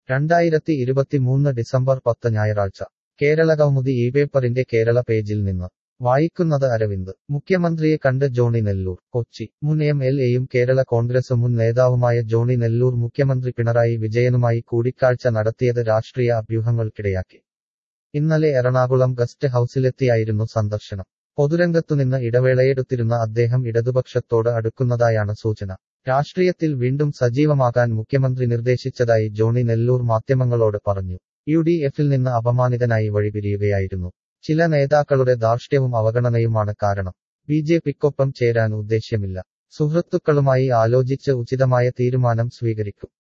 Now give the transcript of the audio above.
രണ്ടായിരത്തി ഇരുപത്തിമൂന്ന് ഡിസംബർ പത്ത് ഞായറാഴ്ച കേരള കൗമുദി ഈ പേപ്പറിന്റെ കേരള പേജിൽ നിന്ന് വായിക്കുന്നത് അരവിന്ദ് മുഖ്യമന്ത്രിയെ കണ്ട് ജോണി നെല്ലൂർ കൊച്ചി മുൻ എം എൽ എയും കേരള കോൺഗ്രസ് മുൻ നേതാവുമായ ജോണി നെല്ലൂർ മുഖ്യമന്ത്രി പിണറായി വിജയനുമായി കൂടിക്കാഴ്ച നടത്തിയത് രാഷ്ട്രീയ അഭ്യൂഹങ്ങൾക്കിടയാക്കി ഇന്നലെ എറണാകുളം ഗസ്റ്റ് ഹൌസിലെത്തിയായിരുന്നു സന്ദർശനം പൊതുരംഗത്തുനിന്ന് ഇടവേളയെടുത്തിരുന്ന അദ്ദേഹം ഇടതുപക്ഷത്തോട് അടുക്കുന്നതായാണ് സൂചന രാഷ്ട്രീയത്തിൽ വീണ്ടും സജീവമാകാൻ മുഖ്യമന്ത്രി നിർദ്ദേശിച്ചതായി ജോണി നെല്ലൂർ മാധ്യമങ്ങളോട് പറഞ്ഞു യു ഡി എഫിൽ നിന്ന് അപമാനിതനായി വഴിപിരിയുകയായിരുന്നു ചില നേതാക്കളുടെ ധാർഷ്ട്യവും അവഗണനയുമാണ് കാരണം ബി ജെ പിക്കൊപ്പം ചേരാൻ ഉദ്ദേശ്യമില്ല സുഹൃത്തുക്കളുമായി ആലോചിച്ച് ഉചിതമായ തീരുമാനം സ്വീകരിക്കും